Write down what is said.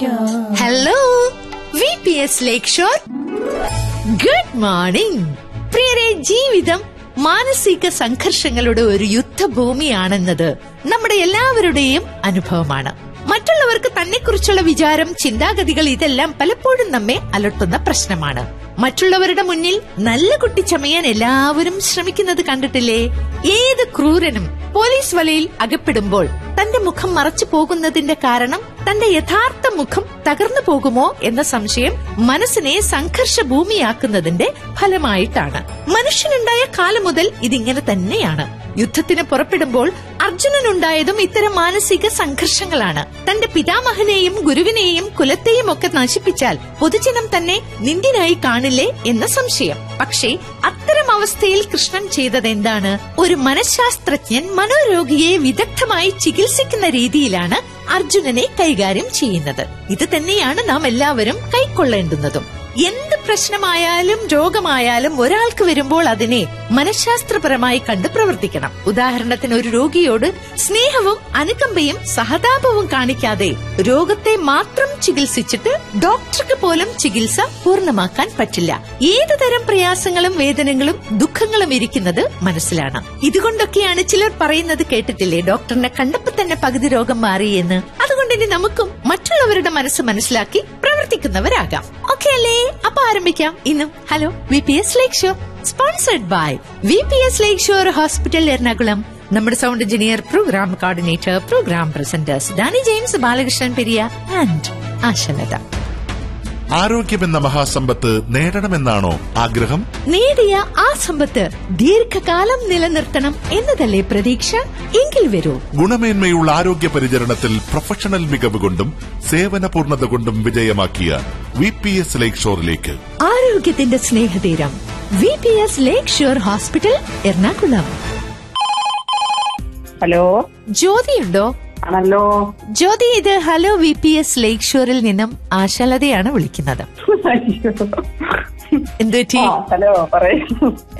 Hello V P S Lakeshore good morning പ്രിയരെ ജീവിതം മാനസിക സംഘർഷങ്ങളുടെ ഒരു യുദ്ധഭൂമിയാണെന്നത് നമ്മുടെ എല്ലാവരുടെയും അനുഭവമാണ് മറ്റുള്ളവർക്ക് തന്നെക്കുറിച്ചുള്ള വിചാരം ചിന്താഗതികൾ ഇതെല്ലാം പലപ്പോഴും നമ്മെ അലട്ടുന്ന പ്രശ്നമാണ് മറ്റുള്ളവരുടെ മുന്നിൽ നല്ല കുട്ടി ചമയാൻ എല്ലാവരും ശ്രമിക്കുന്നത് കണ്ടിട്ടില്ലേ ഏത് ക്രൂരനും പോലീസ് വലയിൽ അകപ്പെടുമ്പോൾ തന്റെ മുഖം മറച്ചു പോകുന്നതിന്റെ കാരണം തന്റെ യഥാർത്ഥ മുഖം തകർന്നു പോകുമോ എന്ന സംശയം മനസ്സിനെ സംഘർഷ ഭൂമിയാക്കുന്നതിന്റെ ഫലമായിട്ടാണ് മനുഷ്യനുണ്ടായ കാലം മുതൽ ഇതിങ്ങനെ തന്നെയാണ് യുദ്ധത്തിന് പുറപ്പെടുമ്പോൾ അർജുനനുണ്ടായതും ഇത്തരം മാനസിക സംഘർഷങ്ങളാണ് തന്റെ പിതാമഹനെയും ഗുരുവിനെയും കുലത്തെയും ഒക്കെ നശിപ്പിച്ചാൽ പൊതുജനം തന്നെ നിന്ദിനായി കാണില്ലേ എന്ന സംശയം പക്ഷേ അത്തരം അവസ്ഥയിൽ കൃഷ്ണൻ ചെയ്തത് എന്താണ് ഒരു മനഃശാസ്ത്രജ്ഞൻ മനോരോഗിയെ വിദഗ്ധമായി ചികിത്സിക്കുന്ന രീതിയിലാണ് അർജുനനെ കൈകാര്യം ചെയ്യുന്നത് ഇത് തന്നെയാണ് നാം എല്ലാവരും കൈക്കൊള്ളേണ്ടുന്നതും എന്ത് പ്രശ്നമായാലും രോഗമായാലും ഒരാൾക്ക് വരുമ്പോൾ അതിനെ മനഃശാസ്ത്രപരമായി കണ്ട് പ്രവർത്തിക്കണം ഉദാഹരണത്തിന് ഒരു രോഗിയോട് സ്നേഹവും അനുകമ്പയും സഹതാപവും കാണിക്കാതെ രോഗത്തെ മാത്രം ചികിത്സിച്ചിട്ട് ഡോക്ടർക്ക് പോലും ചികിത്സ പൂർണ്ണമാക്കാൻ പറ്റില്ല ഏത് തരം പ്രയാസങ്ങളും വേദനകളും ദുഃഖങ്ങളും ഇരിക്കുന്നത് മനസ്സിലാണ് ഇതുകൊണ്ടൊക്കെയാണ് ചിലർ പറയുന്നത് കേട്ടിട്ടില്ലേ ഡോക്ടറിനെ കണ്ടപ്പോ തന്നെ പകുതി രോഗം മാറി എന്ന് അതുകൊണ്ട് ഇനി നമുക്കും മറ്റുള്ളവരുടെ മനസ്സ് മനസ്സിലാക്കി പ്രവർത്തിക്കുന്നവരാകാം ഓക്കെ അല്ലേ അപ്പൊ ആരംഭിക്കാം ഇന്നും hello V P S lakeshore sponsored by V P S lake shore hospital Ernakulam നമ്മുടെ sound engineer programme coordinator programme presenters Danny James Balakrishnan Periya and Ashalatha ആരോഗ്യമെന്ന മഹാസമ്പത്ത് നേടണമെന്നാണോ ആഗ്രഹം നേടിയ ആ സമ്പത്ത് ദീർഘകാലം നിലനിർത്തണം എന്നതല്ലേ പ്രതീക്ഷ എങ്കിൽ വരൂ ഗുണമേന്മയുള്ള ആരോഗ്യ പരിചരണത്തിൽ പ്രൊഫഷണൽ മികവ് കൊണ്ടും സേവന പൂർണ്ണത കൊണ്ടും വിജയമാക്കിയ വി പി എസ് ലേക്ക് ഷോറിലേക്ക് ആരോഗ്യത്തിന്റെ സ്നേഹതീരം വി പി എസ് ലേക്ക് ഷോർ ഹോസ്പിറ്റൽ എറണാകുളം ഹലോ ജ്യോതിയുണ്ടോ ആണല്ലോ ജ്യോതി ഇത് ഹലോ വി പി എസ് ലേക്ക് ഷോറിൽ നിന്നും ആശാലതയാണ് വിളിക്കുന്നത് അയ്യോ. എന്തുപറ്റി ആ ഹലോ പറയൂ